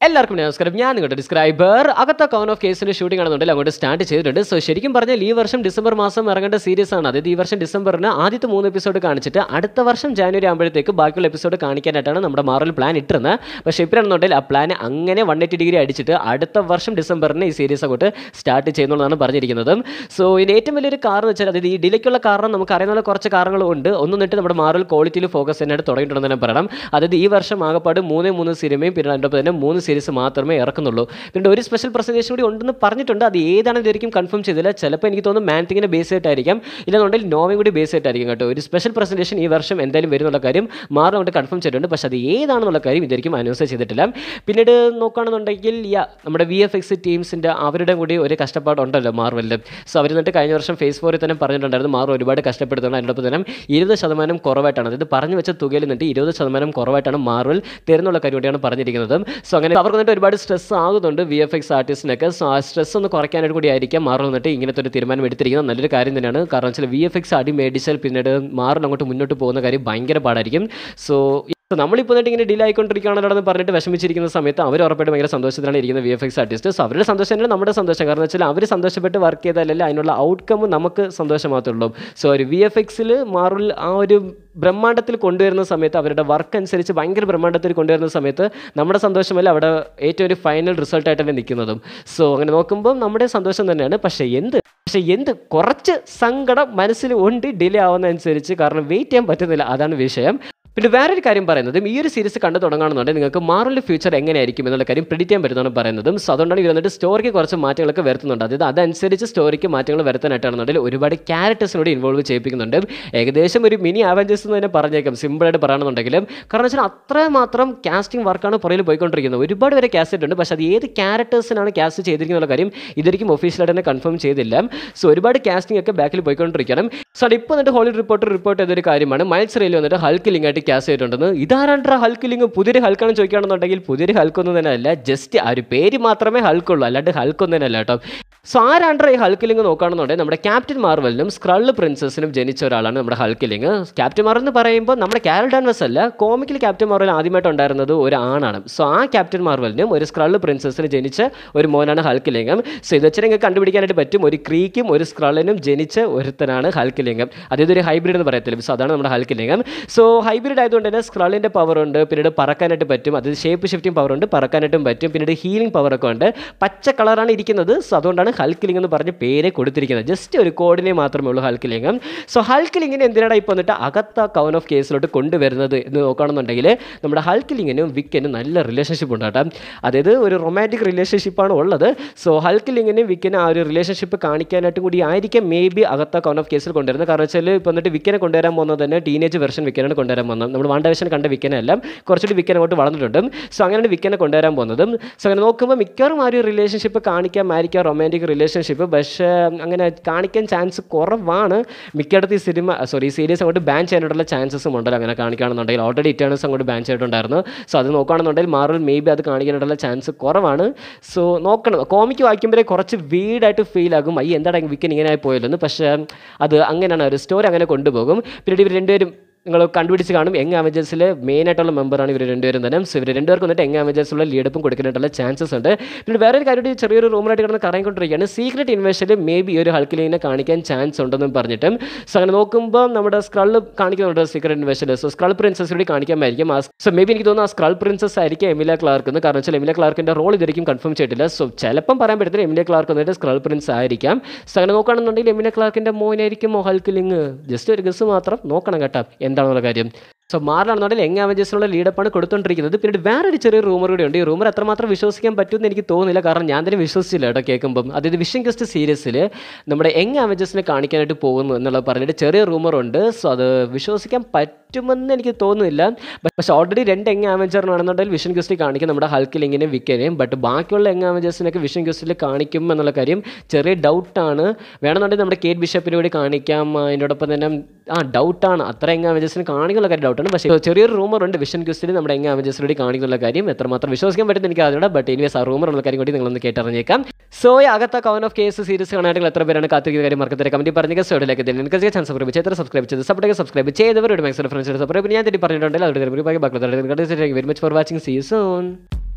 എല്ലാവർക്കും നമസ്കാരം ഞാൻ നിങ്ങളുടെ ഡിസ്ക്രൈബർ അകത്ത കൗൺ ഓഫ് കേസിന്റെ ഷൂട്ടിംഗ് ആണെന്നുണ്ടെങ്കിൽ അങ്ങോട്ട് സ്റ്റാർട്ട് ചെയ്തിട്ടുണ്ട് സോ ശരിക്കും പറഞ്ഞാൽ ഈ വർഷം ഡിസംബർ മാസം ഇറങ്ങേണ്ട സീരീസ് ആണ് അതായത് ഈ വർഷം ഡിസംബറിന് ആദ്യത്തെ മൂന്ന് എപ്പിസോഡ് കാണിച്ചിട്ട് അടുത്ത വർഷം ജാനുവരി ആകുമ്പോഴത്തേക്ക് ബാക്കിയുള്ള എപ്പിസോഡ് കാണിക്കാനായിട്ടാണ് നമ്മുടെ മാറൽ പ്ലാൻ ഇട്ടിരുന്നത് പക്ഷേ ഇപ്പോഴാണെന്നുണ്ടെങ്കിൽ ആ പ്ലാൻ അങ്ങനെ വൺ എയ്റ്റി ഡിഗ്രി അടിച്ചിട്ട് അടുത്ത വർഷം ഡിസംബറിന് ഈ സീരീസ് അങ്ങോട്ട് സ്റ്റാർട്ട് ചെയ്യുന്നുള്ളതാണ് പറഞ്ഞിരിക്കുന്നത് സോ ഇതിന് ഏറ്റവും വലിയൊരു കാരണം എന്ന് വെച്ചാൽ അതായത് ഈ ഡിലേക്കുള്ള കാരണം നമുക്ക് അറിയുന്ന പോലെ കുറച്ച് കാരണങ്ങളുണ്ട് ഒന്ന് നിട്ട് നമ്മുടെ മാറൽ ക്വാളിറ്റിയിൽ ഫോക്കസ് ചെയ്യാനായിട്ട് തുടങ്ങിയിട്ടുണ്ടെന്ന് തന്നെ പറയണം അതായത് ഈ വർഷം ആകപ്പാട് മൂന്നേ മൂന്ന് സിനിമയും പിന്നെ അതിൻ്റെ ഒപ്പം തന്നെ മൂന്ന് സീരീസ് മാത്രമേ ഇറക്കുന്നുള്ളൂ പിന്നെ ഒരു സ്പെഷ്യൽ പ്രസൻറ്റേഷൻ കൂടി ഉണ്ടെന്ന് പറഞ്ഞിട്ടുണ്ട് അത് ഏതാണെന്ന് ഇതായിരിക്കും കൺഫേം ചെയ്തില്ല ചിലപ്പോൾ എനിക്ക് തോന്നുന്നു മാൻറ്റിങ്ങിനെ ബേസ് ആയിട്ടായിരിക്കാം ഇല്ലെന്നുണ്ടെങ്കിൽ നോവയും കൂടി ബേസ് ആയിട്ടായിരിക്കും കേട്ടോ ഒരു സ്പെഷ്യൽ പ്രസൻറ്റേഷൻ ഈ വർഷം എന്തായാലും വരുന്നുള്ള കാര്യം മാറും കൊണ്ട് കൺഫേം ചെയ്തിട്ടുണ്ട് പക്ഷേ അത് ഏതാണെന്നുള്ള കാര്യം ഇതായിരിക്കും അനൗൺസ് ചെയ്തിട്ടില്ല പിന്നീട് നോക്കുകയാണെന്നുണ്ടെങ്കിൽ യാ നമ്മുടെ വി എഫ് എക്സ് ടീംസിൻ്റെ അവരുടെ കൂടി ഒരു കഷ്ടപ്പാടുണ്ടല്ലോ മാർവലിൽ സോ അവർ എന്നിട്ട് കഴിഞ്ഞ വർഷം ഫേസ് ഫോറിൽ തന്നെ പറഞ്ഞിട്ടുണ്ടായിരുന്നു മാറും ഒരുപാട് കഷ്ടപ്പെടുത്തുന്നത് അതിനോടൊപ്പം തന്നെ ഇരുപത് ശതമാനം കുറവായിട്ടാണ് അതായത് പറഞ്ഞു വെച്ച തുകയിൽ നിന്നിട്ട് ഇരുപത് ശതമാനം കുറവായിട്ടാണ് മാർവൽ തരുന്നുള്ള കാര്യം കൂടിയാണ് പറഞ്ഞിരിക്കുന്നത് സോ അങ്ങനെ അവർക്ക് എന്നിട്ട് ഒരുപാട് സ്ട്രെസ് ആകുന്നുണ്ട് വി എഫ് എക്സ് ആർട്ടിസ്റ്റിനൊക്കെ സോ ആ സ്ട്രെസ് ഒന്ന് കുറയ്ക്കാനായിട്ട് കൂടി ആയിരിക്കാം മാറൽ എന്നിട്ട് ഇങ്ങനത്തെ ഒരു തീരുമാനം എടുത്തിരിക്കുന്നത് നല്ലൊരു കാര്യം തന്നെയാണ് കാരണം വെച്ചാൽ വി എഫ് എക്സ് അടി മേടിച്ചാൽ പിന്നീട് മാറൽ അങ്ങോട്ട് മുന്നോട്ട് പോകുന്ന കാര്യം ഭയങ്കര പാടായിരിക്കും സോ സോ നമ്മളിപ്പോൾ എന്നിട്ട് ഇങ്ങനെ ഡിലേ ആയിക്കൊണ്ടിരിക്കുകയാണല്ലോ എന്ന് പറഞ്ഞിട്ട് വിഷമിച്ചിരിക്കുന്ന സമയത്ത് അവർ ഉറപ്പായിട്ട് ഭയങ്കര സന്തോഷത്തിലാണ് ഇരിക്കുന്ന V F X artist so അവരുടെ സന്തോഷം തന്നെ നമ്മുടെ സന്തോഷം കാരണം വെച്ചാൽ അവർ സന്തോഷപ്പെട്ട് വർക്ക് ചെയ്താലല്ലേ അതിനുള്ള ഔട്ട്കം നമുക്ക് സന്തോഷം മാത്രമേ ഉള്ളൂ സോ ഒരു വി എഫ് എക്സിൽ മാറുൽ ആ ഒരു ബ്രഹ്മാണ്ടത്തിൽ കൊണ്ടുവരുന്ന സമയത്ത് അവരുടെ വർക്ക് അനുസരിച്ച് ഭയങ്കര ബ്രഹ്മാണ്ടത്തിൽ കൊണ്ടുവരുന്ന സമയത്ത് നമ്മുടെ സന്തോഷമല്ല അവിടെ ഏറ്റവും ഒരു ഫൈനൽ റിസൾട്ടായിട്ട് തന്നെ നിൽക്കുന്നതും സോ അങ്ങനെ നോക്കുമ്പോൾ നമ്മുടെ സന്തോഷം തന്നെയാണ് പക്ഷേ എന്ത് പക്ഷേ എന്ത് കുറച്ച് സങ്കടം മനസ്സിൽ ഉണ്ട് ഡിലേ ആവുന്നതനുസരിച്ച് കാരണം വെയിറ്റ് ചെയ്യാൻ പറ്റുന്നില്ല അതാണ് വിഷയം പിന്നെ വേറൊരു കാര്യം പറയുന്നത് ഈ ഒരു സീരീസ് കണ്ടു തുടങ്ങുകയാണെന്നുണ്ടെങ്കിൽ നിങ്ങൾക്ക് മാറലിൻ്റെ ഫ്യൂച്ചർ എങ്ങനെയായിരിക്കും എന്നുള്ള കാര്യം പ്രിഡിറ്റ് ചെയ്യാൻ പറ്റുന്നതാണ് പറയുന്നതും സോ അതുകൊണ്ടാണ് ഇവർ വന്നിട്ട് സ്റ്റോറിക്ക് കുറച്ച് മാറ്റങ്ങളൊക്കെ വരുത്തുന്നുണ്ട് അതായത് അതനുസരിച്ച് സ്റ്റോറിക്ക് മാറ്റങ്ങൾ വരുത്താനായിട്ടാണെന്നുണ്ടെങ്കിൽ ഒരുപാട് ക്യാരക്ടേഴ്സിനോട് ഇൻവോൾവ് ചെയ്യിപ്പിക്കുന്നുണ്ട് ഏകദേശം ഒരു മിനി അവഞ്ചേഴ്സ് എന്ന് തന്നെ പറഞ്ഞേക്കാം സിമ്പിളായിട്ട് പറയുകയാണെന്നുണ്ടെങ്കിലും കാരണം വെച്ചാൽ അത്രമാത്രം കാസ്റ്റിംഗ് വർക്കാണ് പുറകിൽ പോയിക്കൊണ്ടിരിക്കുന്നത് ഒരുപാട് പേരെ കാസ്റ്റ് ചെയ്തിട്ടുണ്ട് പക്ഷേ അത് ഏത് ക്യാരക്ടേഴ്സിനാണ് കാസ്റ്റ് ചെയ്തിരിക്കുന്ന കാര്യം ഇതായിരിക്കും ഒഫീഷ്യലായിട്ട് തന്നെ കൺഫേം ചെയ്തില്ല സോ ഒരുപാട് കാസ്റ്റിംഗ് ഒക്കെ ബാക്കിൽ പോയിക്കൊണ്ടിരിക്കണം സോ അത് ഇപ്പോൾ എന്നിട്ട് ഹോളിവുഡ് റിപ്പോർട്ടർ റിപ്പോർട്ട് ചെയ്തൊരു കാര്യമാണ് മൈൽസ് റെയിൽ വന്നിട്ട് ഹൾക്ക് ലിങ്ക് ആയിട്ട് കാസ്റ്റ് ചെയ്തിട്ടുണ്ടെന്ന് ഇതാരാണ്ടാ ഹൾക്ക് ലിങ്ക് പുതിയൊരു ഹൾക്കാണെന്ന് ചോദിക്കുകയാണെന്നുണ്ടെങ്കിൽ പുതിയൊരു ഹൾക്കൊന്നും തന്നെ അല്ല ജസ്റ്റ് ആ ഒരു പേര് മാത്രമേ ഹൾക്കുള്ളൂ അല്ലാണ്ട് ഹൾക്കൊന്നും തന്നെ അല്ല കേട്ടോ സോ ആരാണ്ടാ ഈ ഹൾക്കിലിംഗ് നോക്കുകയാണെന്നുണ്ടെങ്കിൽ നമ്മുടെ ക്യാപ്റ്റൻ മാർവലിനും സ്ക്രള്ള് പ്രിൻസസിനും ജനിച്ച ഒരാളാണ് നമ്മുടെ ഹൾക്കിലിംഗ് ക്യാപ്റ്റൻ മാർവൽ എന്ന് പറയുമ്പോൾ നമ്മുടെ കാരൽ ഡാൻവസ് അല്ല കോമിക്കിൽ ക്യാപ്റ്റൻ മാർവൽ ആദ്യമായിട്ട് ഉണ്ടായിരുന്നത് ഒരു ആണാണ് സോ ആ ക്യാപ്റ്റൻ മാർവലിനും ഒരു സ്ക്രള്ള് പ്രിൻസസിന് ജനിച്ച ഒരു മോനാണ് ഹൾക്കിലിംഗം സോ ഇത് വെച്ചാൽ നിങ്ങൾക്ക് കണ്ടുപിടിക്കാനായിട്ട് പറ്റും ഒരു ക്രീക്കും ഒരു സ്ക്രള്ളിനും ജനിച്ച ഒരുത്തനാണ് ഹൾക്കിലിംഗം അതായത് ഒരു ഹൈബ്രിഡ് എന്ന് പറയത്തില്ല സോ അതാണ് നമ്മുടെ ഹൾക്കിലിംഗം സോ ഹൈബ്രിഡ് ആയതുകൊണ്ട് തന്നെ സ്ക്രള്ളിൻ്റെ പവർ ഉണ്ട് പിന്നീട് പറക്കാനായിട്ട് പറ്റും അത് ഷേപ്പ് ഷിഫ്റ്റിംഗ് പവർ ഉണ്ട് പറക്കാനായിട്ടും പറ്റും പിന്നീട് ഹീലിംഗ് പവറൊക്കെ ഉണ്ട് പച്ച കളറാണ് ഇരിക്കുന്നത് സോ അതുകൊണ്ടാണ് ഹൾക്കിലിംഗ് എന്ന് പറഞ്ഞ് പേരെ കൊടുത്തിരിക്കുന്നത് ജസ്റ്റ് ഒരു കോഡിനെ മാത്രമേ ഉള്ളൂ ഹൾക്കിലിംഗം സോ ഹൾക്കിലിംഗിനെ എന്തിനാണ് ഇപ്പോൾ വന്നിട്ട് അകത്ത കൗൺ ഓഫ് കേസിലോട്ട് കൊണ്ടുവരുന്നത് എന്ന് നോക്കുകയാണെന്നുണ്ടെങ്കിൽ നമ്മുടെ ഹൾക്കിലിംഗിനും വിക്കനും നല്ല റിലേഷൻഷിപ്പ് ഉണ്ട് കേട്ടോ അതായത് ഒരു റൊമാൻറ്റിക് റിലേഷൻഷിപ്പാണ് ഉള്ളത് സോ ഹൾക്കിലിംഗിനും വിക്കനും ആ ഒരു റിലേഷൻഷിപ്പ് കാണിക്കാനായിട്ടും കൂടി ആയിരിക്കും maybe Agatha coven of കേസിൽ കൊണ്ടുവരുന്നത് കാരണം വെച്ചാൽ ഇപ്പോൾ വന്നിട്ട് വിക്കനെ കൊണ്ടുവരാൻ പോകുന്നത് തന്നെ ടീനേജ് വെർഷൻ വിക്കനാണ് കൊണ്ടുവരാൻ പോകുന്നത് നമ്മൾ വാണ്ട വെർഷൻ കണ്ട വിക്കനെല്ലാം കുറച്ചുകൂടി വിക്കൻ അങ്ങോട്ട് വളർന്നിട്ടുണ്ട് സോ അങ്ങനെയാണ് വിക്കനെ കൊണ്ടുവരാൻ പോകുന്നത് സോ അങ്ങനെ നോക്കുമ്പോൾ മിക്കവാറും ആ ഒരു റിലേഷൻഷിപ്പ് കാണിക്കാമായിരിക്കാം റൊമാൻറ്റിക് റിലേഷൻഷിപ്പ് പക്ഷേ അങ്ങനെ കാണിക്കാൻ ചാൻസ് കുറവാണ് മിക്കയിടത്ത് ഈ സിനിമ സോറി സീരീസ് അങ്ങോട്ട് ബാൻ ചെയ്യാനായിട്ടുള്ള ചാൻസസും ഉണ്ടല്ലോ അങ്ങനെ കാണിക്കുകയാണെന്നുണ്ടെങ്കിൽ ഓൾറെഡി ഇറ്റേണൽസ് അങ്ങോട്ട് ബാൻ ചെയ്തിട്ടുണ്ടായിരുന്നു സോ അത് നോക്കുകയാണെന്നുണ്ടെങ്കിൽ മാർവൽ മേ ബി അത് കാണിക്കാനായിട്ടുള്ള ചാൻസ് കുറവാണ് സോ നോക്കണം കോമിക്ക് വായിക്കുമ്പോഴേ കുറച്ച് വീടായിട്ട് ഫീൽ ആകും അയ്യ എന്താണ് വിക്കൻ ഇങ്ങനെ ആയി പോയല്ലോ പക്ഷേ അത് അങ്ങനെയാണ് ഒരു സ്റ്റോറി അങ്ങനെ കൊണ്ടുപോകും പിന്നീട് ഇവർ രണ്ടുപേരും നിങ്ങൾ കണ്ടുപിടിച്ച് കാണും യങ് അവഞ്ചേഴ്സിൽ മെയിൻ ആയിട്ടുള്ള മെമ്പറാണ് ഇവർ രണ്ടുപേരും തന്നെ സോ ഇവർ രണ്ടുപേർക്ക് വന്നിട്ട് യങ് അവഞ്ചേഴ്സിലുള്ള ലീഡപ്പും കൊടുക്കാനായിട്ടുള്ള ചാൻസസ് ഉണ്ട് പിന്നെ വേറൊരു കാര്യം ചെറിയൊരു റൂമറായിട്ട് കിടന്ന് കറങ്ങിക്കൊണ്ടിരിക്കുകയാണ് സീക്രട്ട് ഇൻവെസ്റ്റിൽ മേ ബി ഒരു ഹൾക്കിലിനെ കാണിക്കാൻ ചാൻസ് ഉണ്ടെന്നും പറഞ്ഞിട്ടും സോ അങ്ങനെ നോക്കുമ്പോൾ നമ്മുടെ സ്ക്രള്ള് കാണിക്കുന്നുണ്ട് സീക്രട്ട് ഇൻവെസ്റ്റിൽ സോ സ്ക്രൾ പ്രിൻസസ് കൂടി കാണിക്കാമായിരിക്കും സോ മേ ബി എനിക്ക് തോന്നുന്നു ആ സ്ക്രൾ പ്രിൻസസ് ആയിരിക്കും എമില ക്ലാർക്ക് എന്ന് കാരണം വെച്ചാൽ എമില ക്ലാർക്കിൻ്റെ റോൾ ഇതായിരിക്കും കൺഫേം ചെയ്തിട്ടില്ല സോ ചിലപ്പം പറയാൻ പറ്റത്തില്ല എമില ക്ലാർക്ക് വന്നിട്ട് സ്ക്രൾ പ്രിൻസ് ആയിരിക്കാം സോ അങ്ങനെ നോക്കുകയാണെന്നുണ്ടെങ്കിൽ എമില ക്ലാർക്കിൻ്റെ മോനായിരിക്കും ഹൾക്കിലിങ് ജസ്റ്റ് ഒരു ഗസ് മാത്രം നോക്കണം കേട്ടോ എന്താണെന്നുള്ള കാര്യം സോ മാറിലാണെന്നുണ്ടെങ്കിൽ യങ് അവഞ്ചേഴ്സിനുള്ള ലീഡപ്പാണ് കൊടുത്തുകൊണ്ടിരിക്കുന്നത് പിന്നീട് വേറൊരു ചെറിയ റൂമർ കൂടി ഉണ്ട് ഈ റൂമർ എത്രമാത്രം വിശ്വസിക്കാൻ പറ്റുമെന്ന് എനിക്ക് തോന്നുന്നില്ല കാരണം ഞാൻ തന്നെ വിശ്വസിച്ചില്ല കേട്ടോ കേൾക്കുമ്പം അതായത് വിഷൻ ഗസ്റ്റ് സീരീസിൽ നമ്മുടെ യങ് അവഞ്ചേഴ്സിനെ കാണിക്കാനായിട്ട് പോകുന്നു എന്നുള്ളത് പറഞ്ഞിട്ട് ചെറിയ റൂമർ ഉണ്ട് സോ അത് വിശ്വസിക്കാൻ പറ്റുമെന്ന് എനിക്ക് തോന്നുന്നില്ല പക്ഷേ ഓൾറെഡി രണ്ട് യങ് അവഞ്ചറിനാണെന്നുണ്ടെങ്കിൽ വിഷൻ ഗസ്റ്റിൽ കാണിക്കും നമ്മുടെ ഹൾക്കിലിങ്ങിനെയും വിക്കനെയും ബട്ട് ബാക്കിയുള്ള യങ് അവഞ്ചേഴ്സിനൊക്കെ വിഷൻ ഗസ്റ്റിൽ കാണിക്കും എന്നുള്ള കാര്യം ചെറിയ ഡൗട്ടാണ് വേണമെന്നുണ്ടെങ്കിൽ നമ്മുടെ കേറ്റ് ബിഷപ്പിനെ കൂടി കാണിക്കാം അതിനോടൊപ്പം തന്നെ ആ ഡൗട്ടാണ് അത്ര യങ് അവഞ്ചേഴ്സിന് കാണിക്കുന്ന കാര്യം ഡൗട്ടാണ് പക്ഷേ ചെറിയൊരു റൂമർ ഉണ്ട് വിഷൻ ക്വസ്റ്റിൽ നമ്മുടെ യങ് അവഞ്ചേഴ്സിന് കൂടി കാണിക്കുന്ന കാര്യം എത്രമാത്രം വിശ്വസിക്കാൻ പറ്റുന്ന എനിക്ക് അറിഞ്ഞൂടാ ബട്ട് ഇനി ആ റൂമർ ഉള്ള കാര്യം കൂടി നിങ്ങളൊന്ന് കേട്ടറിഞ്ഞേക്കാം so Agatha coven of chaos series കാണാനായിട്ട് എത്ര പേരാണ് കാത്തിരിക്കുന്ന കാര്യം മറക്കത്തില്ല കമൻറ്റ് പറഞ്ഞ സൈഡിലേക്ക് തന്നെ നിങ്ങൾക്ക് ചാൻസ് സബ്സ്ക്രൈബ് ചെയ്ത് സബ്സ്ക്രൈബ് ചെയ്ത് സപ്പോർട്ട് സബ്സ്ക്രൈബ് ചെയ്തവരുടെ മാക്സിമം ഫ്രണ്ട്സ് സബ്സ്ക്രൈബ് ഞാൻ തെറ്റി പറഞ്ഞിട്ടുണ്ടെങ്കിൽ അവരുടെ ബാക്കി ബാക്കി very much for watching see zone